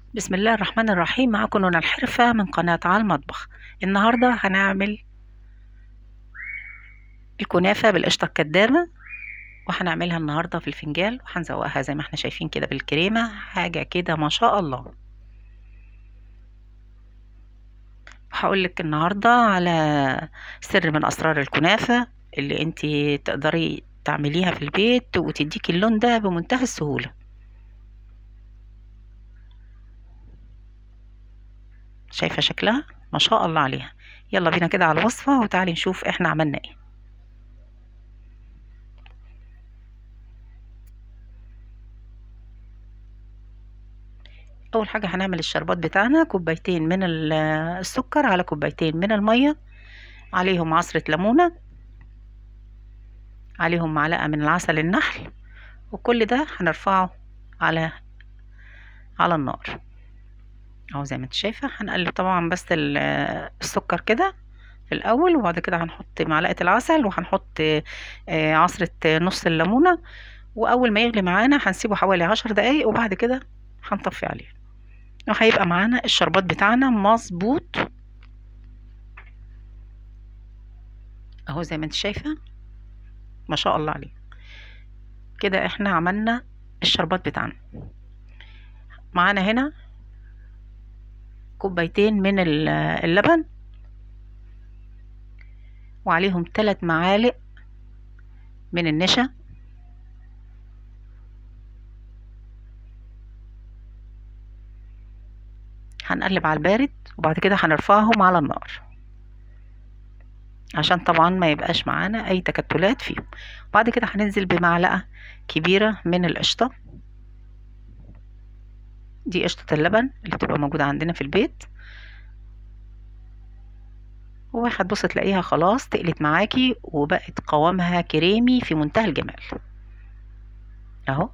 بسم الله الرحمن الرحيم معاكم نونا الحرفة من قناة على المطبخ النهاردة هنعمل الكنافة بالقشطة الكدامة وهنعملها النهاردة في الفنجال وهنزوقها زي ما احنا شايفين كده بالكريمة حاجة كده ما شاء الله هقولك النهاردة على سر من أسرار الكنافة اللي انتي تقدري تعمليها في البيت وتديكي اللون ده بمنتهى السهولة شايفة شكلها ما شاء الله عليها يلا بينا كده على الوصفة وتعالي نشوف احنا عملنا ايه اول حاجة هنعمل الشربات بتاعنا كوبايتين من السكر على كوبايتين من المية عليهم عصرة ليمونة عليهم معلقة من العسل النحل وكل ده هنرفعه على على النار اهو زي ما انت شايفة هنقلب طبعا بس السكر كده في الاول وبعد كده هنحط معلقة العسل وهنحط عصرة نص الليمونة واول ما يغلي معانا هنسيبه حوالي عشر دقايق وبعد كده هنطفي عليه وهيبقى معانا الشربات بتاعنا مظبوط اهو زي ما انت شايفة ما شاء الله عليه كده احنا عملنا الشربات بتاعنا معانا هنا كوبايتين من اللبن وعليهم ثلاث معالق من النشا هنقلب على البارد وبعد كده هنرفعهم على النار عشان طبعا ما يبقاش معانا اي تكتلات فيهم بعد كده هننزل بمعلقة كبيرة من القشطة دي قشطة اللبن اللي بتبقى موجودة عندنا في البيت وهتبص تلاقيها خلاص تقلت معاكي وبقت قوامها كريمي في منتهى الجمال اهو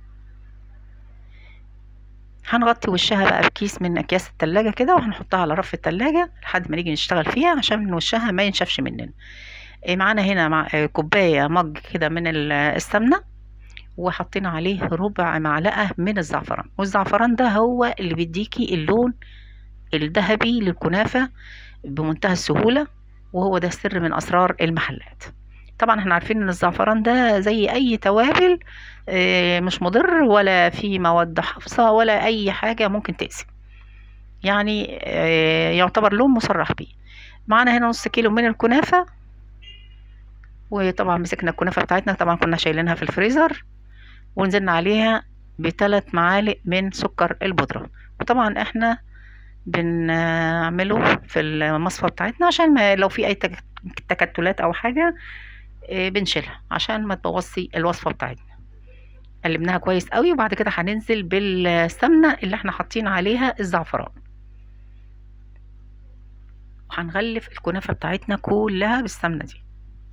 هنغطي وشها بقى بكيس من اكياس التلاجة كده وهنحطها على رف التلاجة لحد ما نيجي نشتغل فيها عشان وشها ما ينشفش مننا معانا هنا مع كوباية مج كده من السمنة وحطينا عليه ربع معلقة من الزعفران والزعفران ده هو اللي بيديكي اللون الذهبي للكنافة بمنتهى السهولة وهو ده سر من أسرار المحلات طبعا احنا عارفين ان الزعفران ده زي اي توابل مش مضر ولا في مواد حافظة ولا اي حاجة ممكن تأذي يعني يعتبر لون مصرح بيه معانا هنا نص كيلو من الكنافة وطبعا مسكنا الكنافة بتاعتنا طبعا كنا شايلينها في الفريزر ونزلنا عليها بثلاث معالق من سكر البودرة وطبعا احنا بنعمله في المصفى بتاعتنا عشان ما لو في اي تكتلات او حاجة بنشيلها عشان ما تبوظي الوصفة بتاعتنا قلبناها كويس قوي وبعد كده هننزل بالسمنة اللي احنا حاطين عليها الزعفران وهنغلف الكنافة بتاعتنا كلها بالسمنة دي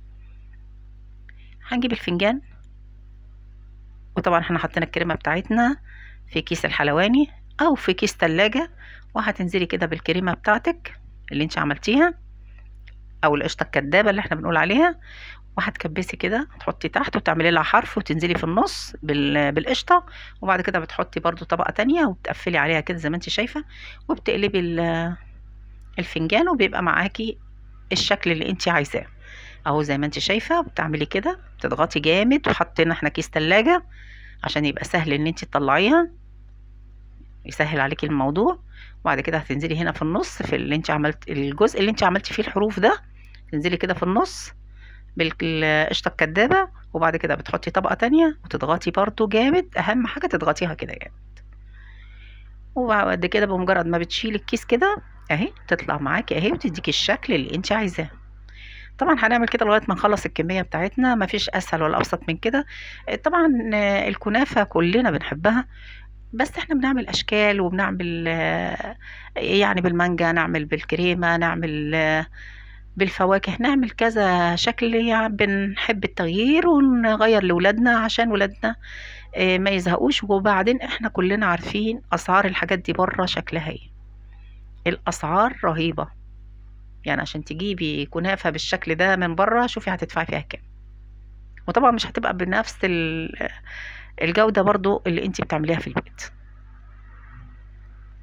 هنجيب الفنجان وطبعا احنا حطينا الكريمة بتاعتنا في كيس الحلواني او في كيس تلاجة وهتنزلي كده بالكريمة بتاعتك اللي انت عملتيها او القشطة الكدابة اللي احنا بنقول عليها وهتكبسي كده تحطي تحت وتعملي لها حرف وتنزلي في النص بالقشطة وبعد كده بتحطي برضو طبقة تانية وبتقفلي عليها كده زي ما انت شايفة وبتقلبي الفنجان وبيبقى معاكي الشكل اللي انت عايزاه اهو زي ما انت شايفة بتعملي كده بتضغطي جامد وحطينا احنا كيس تلاجة عشان يبقى سهل ان انت تطلعيها يسهل عليكي الموضوع وبعد كده هتنزلي هنا في النص في اللي انت عملت الجزء اللي انت عملتي فيه الحروف ده تنزلي كده في النص بالقشطة الكدابة وبعد كده بتحطي طبقة تانية وتضغطي برضو جامد اهم حاجة تضغطيها كده جامد وبعد كده بمجرد ما بتشيلي الكيس كده اهي تطلع معاكي اهي وتديكي الشكل اللي انت عايزاه طبعا هنعمل كده لغايه ما نخلص الكميه بتاعتنا مفيش اسهل ولا ابسط من كده طبعا الكنافه كلنا بنحبها بس احنا بنعمل اشكال وبنعمل يعني بالمانجا نعمل بالكريمه نعمل بالفواكه نعمل كذا شكل يعني بنحب التغيير ونغير لولادنا عشان ولادنا ما يزهقوش وبعدين احنا كلنا عارفين اسعار الحاجات دي بره شكلها ايه الاسعار رهيبه يعني عشان تجيبي كنافه بالشكل ده من بره شوفي هتدفعي فيها كام وطبعا مش هتبقى بنفس الجودة برضو اللي انت بتعمليها في البيت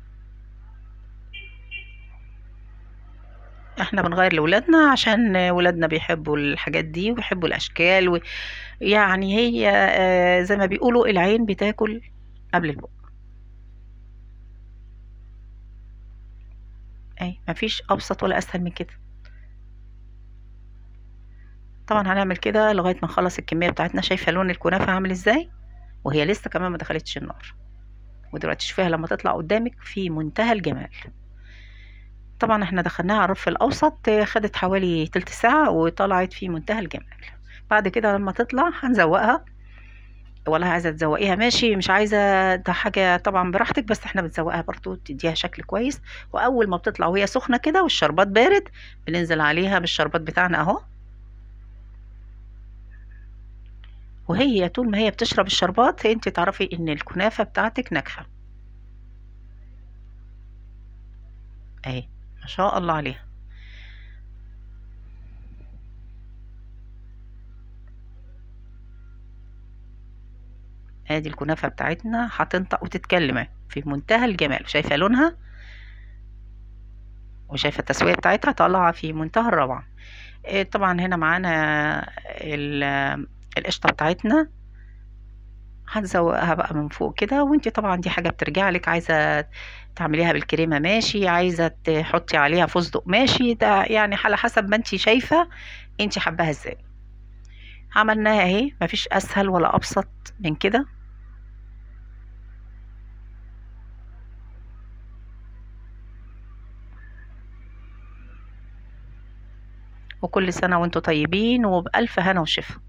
احنا بنغير لولادنا عشان ولادنا بيحبوا الحاجات دي ويحبوا الاشكال و... يعني هي آه، زي ما بيقولوا العين بتاكل قبل البق اي مفيش ابسط ولا اسهل من كده طبعا هنعمل كده لغايه ما نخلص الكميه بتاعتنا شايفه لون الكنافه عامل ازاي وهي لسه كمان ما دخلتش النار ودلوقتي شوفيها لما تطلع قدامك في منتهى الجمال طبعا احنا دخلناها على الرف الاوسط خدت حوالي تلت ساعة وطلعت في منتهى الجمال بعد كده لما تطلع هنزوقها والله عايزة تزوقيها ماشي مش عايزة ده حاجة طبعا براحتك بس احنا بنزوقها برضو تديها شكل كويس واول ما بتطلع وهي سخنة كده والشربات بارد بننزل عليها بالشربات بتاعنا اهو وهي طول ما هي بتشرب الشربات انت تعرفي ان الكنافة بتاعتك ناجحة اهي ما شاء الله عليها ادي الكنافة بتاعتنا هتنطق وتتكلم اهي في منتهى الجمال شايفة لونها وشايفة التسوية بتاعتها طالعة في منتهى الروعة إيه طبعا هنا معانا ال- القشطة بتاعتنا هنزوقها بقى من فوق كده وانتي طبعا دي حاجة بترجع لك عايزة تعمليها بالكريمة ماشي عايزة تحطي عليها فستق ماشي ده يعني على حسب ما انتي شايفة انتي حباها ازاي عملناها اهي مفيش اسهل ولا ابسط من كده وكل سنة وانتوا طيبين وبألف هنا وشفا